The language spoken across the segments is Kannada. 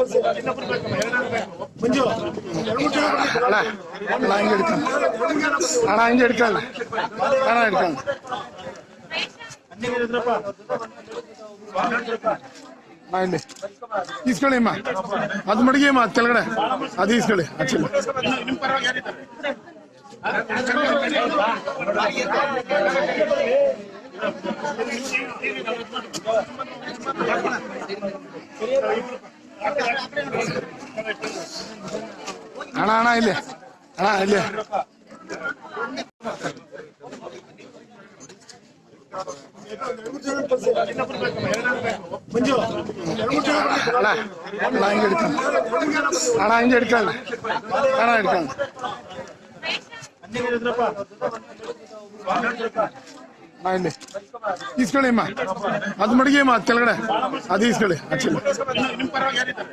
ಮಂಜು ಅಣ್ಣ ಅಣ್ಣ ಹಿಂಗೆ ಹಿಡ್ಕೊಂಡು ಅಣ್ಣ ಹಿಂಗೆ ಹಿಡ್ಕೊಳ್ಳ ಅಣ್ಣ ಹಿಡ್ಕೊಂಡು ಅಣ್ಣ ಇಲ್ಲಿ ಈಸ್ಕೊಳ್ಳಿ ಅಮ್ಮ ಅದು ಮಡಗಿ ಅಮ್ಮ ಅದ್ ಕೆಳಗಡೆ ಅದು ಈಸ್ಕೊಳ್ಳಿ ಆಕ್ಚುಲಿ ನಿಮ್ ಪರವಾಗಿ ಯಾರಿದ್ದಾರೆ ಅಣ್ಣ ಅಣ್ಣ ಇಲ್ಲಿ ಅಣ್ಣ ಇಲ್ಲಿ ಮಂಜು ಅಣ್ಣ ಅಣ್ಣ ಹಿಂಗೆ ಹಿಡ್ಕೊಂಡು ಅಣ್ಣ ಹಿಂಗೆ ಹಿಡ್ಕೊಳ್ಳ ಅಣ್ಣ ಹಿಡ್ಕೊಂಡು ಅಣ್ಣ ಇಲ್ಲಿ ಈಸ್ಕೊಳ್ಳಿ ಅಮ್ಮ ಅದು ಮಡಗಿ ಅಮ್ಮ ಅದ್ ಕೆಳಗಡೆ ಅದು ಈಸ್ಕೊಳ್ಳಿ ಆಕ್ಚುಲಿ ನಿಮ್ ಪರವಾಗಿ ಯಾರಿದ್ದಾರೆ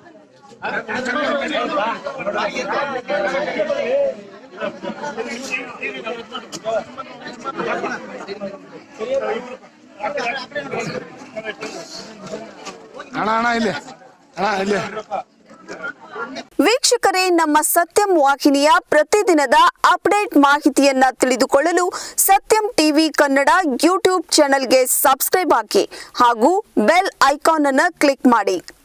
ಅಣ್ಣ ಅಣ್ಣ ಇಲ್ಲಿ ಅಣ್ಣ ಇಲ್ಲಿ ವೀಕ್ಷಕರೇ ನಮ್ಮ ಸತ್ಯಂ ವಾಹಿನಿಯ ಪ್ರತಿದಿನದ ಅಪ್ಡೇಟ್ ಮಾಹಿತಿಯನ್ನ ತಿಳಿದುಕೊಳ್ಳಲು ಸತ್ಯಂ ಟಿವಿ ಕನ್ನಡ ಯೂಟ್ಯೂಬ್ ಚಾನೆಲ್ಗೆ ಸಬ್ಸ್ಕ್ರೈಬ್ ಹಾಕಿ ಹಾಗೂ ಬೆಲ್ ಐಕಾನ್ ಅನ್ನು ಕ್ಲಿಕ್ ಮಾಡಿ